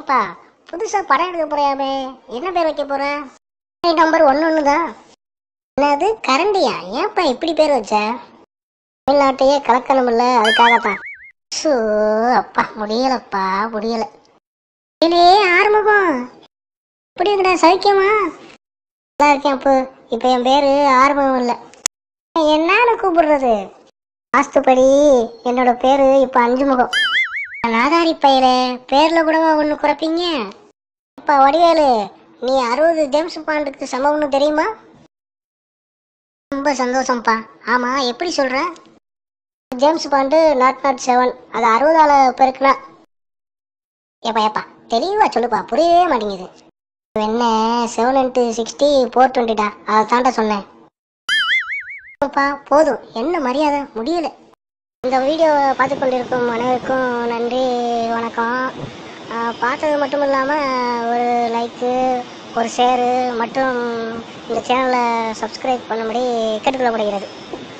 அப்பா புதுசா படம் எடுக்க போறியாமே என்ன பேர் வைக்க போற நம்பர் ஒன்னு ஒன்று தான் என்னது கரண்டியா ஏன்ப்பா இப்படி பேர் வச்ச தமிழ்நாட்டையே கலக்கணும்ல அதுக்காக தான் ஸோ அப்பா முடியலப்பா முடியல இல்லே ஆறுமுகம் எப்படி இருக்கடா சௌக்கியமா நல்லா இருக்கேன் அப்போ இப்போ என் பேரு ஆறுமுகம் இல்லை என்னன்னு கூப்பிடுறது வாஸ்துப்படி என்னோட பேரு இப்போ அஞ்சு முகம் நாதாரி பையல பேர்ல கூடவா ஒன்று குறைப்பீங்க அப்பா வடிவேலு நீ அறுபது ஜேம்ஸ் பாண்டுக்கு சமம்னு தெரியுமா ரொம்ப சந்தோஷம்ப்பா ஆமா எப்படி சொல்ற James Bond nought nought seven அது அறுபதால பெருக்குனா ஏப்பா ஏப்பா தெளிவா சொல்லுப்பா புரியவே மாட்டேங்குது என்ன செவன் இன்ட்டு சிக்ஸ்டி ஃபோர் டுவெண்ட்டிடா அதை தாண்டா சொன்னேன் அப்பா போதும் என்ன மரியாதை முடியல இந்த வீடியோவை பார்த்து கொண்டிருக்கும் அனைவருக்கும் நன்றி வணக்கம் ஆஹ் பார்த்தது மட்டும் இல்லாமல் ஒரு லைக்கு ஒரு ஷேரு மற்றும் இந்த சேனலை சப்ஸ்கிரைப் பண்ணும்படி கேட்டுக்கொள்ளப்படுகிறது